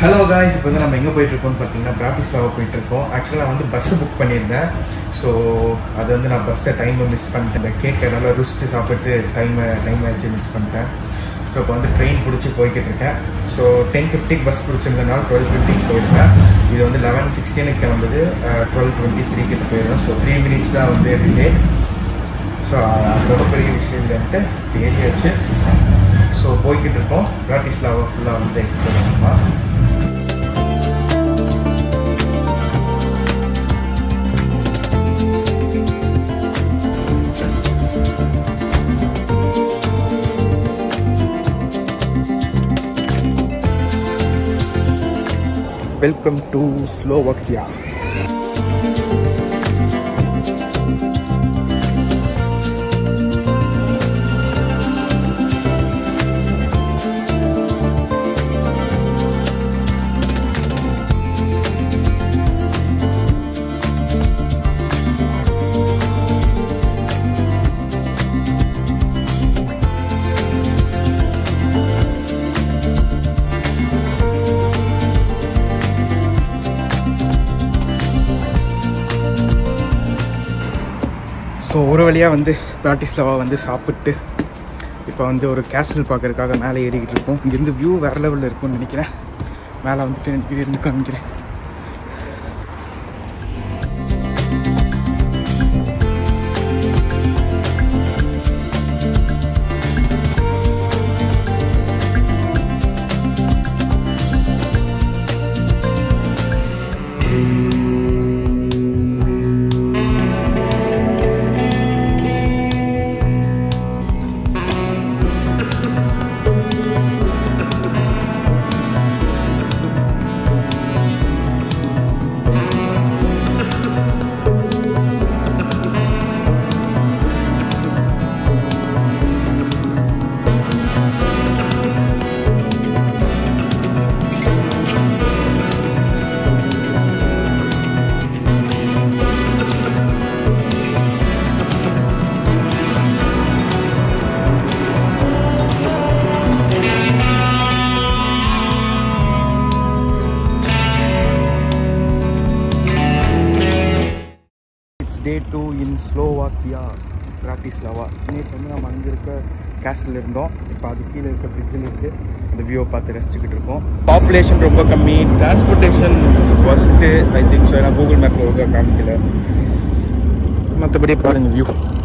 hello guys இப்போ வந்து நம்ம எங்கே போயிட்டு இருக்கோம்னு பார்த்தீங்கன்னா பிராட்டிஸ்லாவா போயிட்டு இருக்கோம் ஆக்சுவலாக வந்து பஸ்ஸு புக் பண்ணியிருந்தேன் ஸோ அது வந்து நான் பஸ்ஸை டைமை மிஸ் பண்ணிட்டேன் இந்த கேக்கை நல்லா ருசிச்சு சாப்பிட்டு டைமை டைம் ஆயிடுச்சு மிஸ் பண்ணிட்டேன் ஸோ இப்போ வந்து ட்ரெயின் பிடிச்சி போய்கிட்டு இருக்கேன் ஸோ டென் ஃபிஃப்டிக்கு பஸ் பிடிச்சிருந்தனால டுவெல் ஃபிஃப்டிக்கு போயிருக்கேன் இது வந்து லெவன் சிக்ஸ்டீனுக்கு கிளம்புது டுவெல் டுவெண்ட்டி த்ரீ கிட்ட போயிடும் ஸோ த்ரீ மினிட்ஸ் தான் வந்து டிலே ஸோ அது ரொம்ப பெரிய விஷயம் இல்லைன்ட்டு ஏறியாச்சு ஸோ போய்கிட்டு இருக்கோம் பிராட்டிஸ்லாவை ஃபுல்லாக வந்து எக்ஸ்ப்ளோர் பண்ணலாம் வெல்கம் டு ஸ்லோவக்கியா ஸோ ஒரு வழியாக வந்து பிராட்டிஸ்லாவா வந்து சாப்பிட்டு இப்போ வந்து ஒரு கேசல் பார்க்கறதுக்காக மேலே ஏறிக்கிட்டு இருக்கோம் இங்கேருந்து வியூ வேறு லெவலில் இருக்கும்னு நினைக்கிறேன் மேலே வந்துட்டு எனக்கு இருந்து காமிக்கிறேன் it's day two in Slovakia Bratislava நேற்று வந்து நம்ம அங்கே இருக்க கேசல் இருந்தோம் இப்போ அது கீழே இருக்க பிரிட்ஜில் இருக்கு அந்த வியூவை பார்த்து ரசிச்சுக்கிட்டு இருக்கோம் பாப்புலேஷன் ரொம்ப கம்மி transportation first I think so ஏன்னா கூகுள் மேப்பில் ஒழுங்காக காமிக்கல மற்றபடி பாருங்க வியூ